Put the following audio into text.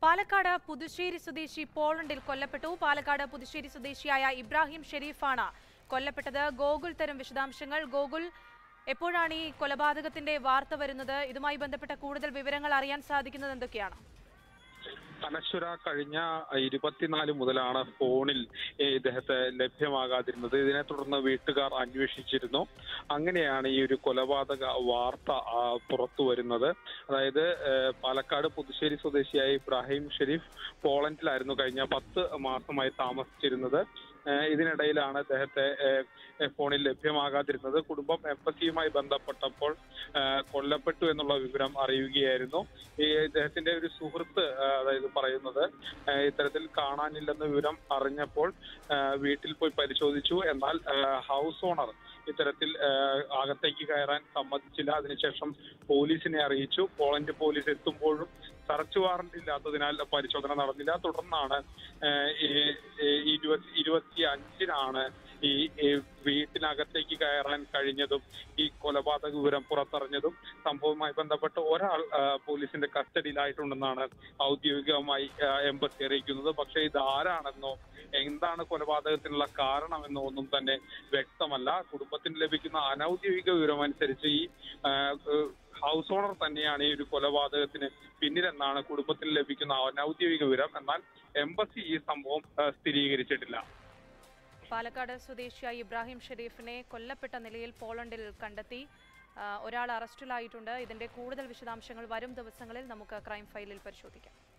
പാലക്കാട് പുതുശ്ശേരി സ്വദേശി പോളണ്ടിൽ കൊല്ലപ്പെട്ടു പാലക്കാട് പുതുശ്ശേരി സ്വദേശിയായ ഇബ്രാഹിം ഷെരീഫാണ് കൊല്ലപ്പെട്ടത് ഗോകുൽ തരും വിശദാംശങ്ങൾ ഗോകുൽ എപ്പോഴാണ് ഈ കൊലപാതകത്തിന്റെ വാർത്ത വരുന്നത് ഇതുമായി ബന്ധപ്പെട്ട കൂടുതൽ വിവരങ്ങൾ അറിയാൻ സാധിക്കുന്നത് എന്തൊക്കെയാണ് അനശ്വര കഴിഞ്ഞ ഇരുപത്തിനാല് മുതലാണ് ഫോണിൽ ഈ ഇദ്ദേഹത്തെ ലഭ്യമാകാതിരുന്നത് ഇതിനെ തുടർന്ന് വീട്ടുകാർ അന്വേഷിച്ചിരുന്നു അങ്ങനെയാണ് ഈ ഒരു കൊലപാതക വാർത്ത ആ, പുറത്തു വരുന്നത് അതായത് ഏഹ്, പാലക്കാട് പുതുശ്ശേരി സ്വദേശിയായ ഇബ്രാഹിം ഷെരീഫ് പോളണ്ടിലായിരുന്നു കഴിഞ്ഞ പത്ത് മാസമായി താമസിച്ചിരുന്നത് ഏഹ്, ഇതിനിടയിലാണ് അദ്ദേഹത്തെ ഏഹ്, ഏഹ്, ഫോണിൽ ലഭ്യമാകാതിരുന്നത് കുടുംബം എംബസിയുമായി ബന്ധപ്പെട്ടപ്പോൾ ഏഹ്, കൊല്ലപ്പെട്ടു എന്നുള്ള വിവരം അറിയുകയായിരുന്നു ഈ ഇദ്ദേഹത്തിന്റെ ഒരു സുഹൃത്ത് ഏഹ്, അതായത് പറയുന്നത് ഏഹ്, ഇത്തരത്തിൽ കാണാനില്ലെന്ന വിവരം അറിഞ്ഞപ്പോൾ ഏഹ്, വീട്ടിൽ പോയി പരിശോധിച്ചു എന്നാൽ ഏഹ്, ഹൗസ് ഓണർ ഇത്തരത്തിൽ ഏഹ്, അകത്തേക്ക് കയറാൻ സമ്മതിച്ചില്ല അതിനുശേഷം പോലീസിനെ അറിയിച്ചു പോളണ്ട് പോലീസ് എത്തുമ്പോഴും സെർച്ച് വാറന്റ് ഇല്ലാത്തതിനാൽ പരിശോധന നടന്നില്ല തുടർന്നാണ് ഏഹ്, ഈ ഈ ഇരുപത്തി ഇരുപത്തി അഞ്ചിനാണ് ഈ ഈ വീട്ടിനകത്തേക്ക് കയറാൻ കഴിഞ്ഞതും ഈ കൊലപാതക വിവരം പുറത്തറിഞ്ഞതും സംഭവവുമായി ബന്ധപ്പെട്ട് ഒരാൾ ആ, പോലീസിന്റെ കസ്റ്റഡിയിലായിട്ടുണ്ടെന്നാണ് ഔദ്യോഗികമായി ആ, എംബസി അറിയിക്കുന്നത് പക്ഷേ ഇത് ആരാണെന്നോ എന്താണ് കൊലപാതകത്തിനുള്ള കാരണമെന്നോ ഒന്നും തന്നെ വ്യക്തമല്ല കുടുംബത്തിന് ലഭിക്കുന്ന അനൌദ്യോഗിക വിവരം അനുസരിച്ച് ഈ ആ, ഏഹ്, ഹൗസ് ഓണർ തന്നെയാണ് ഈ ഒരു കൊലപാതകത്തിന് പിന്നിലെന്നാണ് കുടുംബത്തിന് ലഭിക്കുന്ന അനൌദ്യോഗിക വിവരം എന്നാൽ എംബസി ഈ സംഭവം ആ, സ്ഥിരീകരിച്ചിട്ടില്ല പാലക്കാട് സ്വദേശിയായ ഇബ്രാഹിം ഷെരീഫിനെ കൊല്ലപ്പെട്ട നിലയിൽ പോളണ്ടിൽ കണ്ടെത്തി ആ, ഒരാൾ അറസ്റ്റിലായിട്ടുണ്ട് ഇതിന്റെ കൂടുതൽ വിശദാംശങ്ങൾ വരും ദിവസങ്ങളിൽ നമുക്ക് ക്രൈം ഫയലിൽ പരിശോധിക്കാം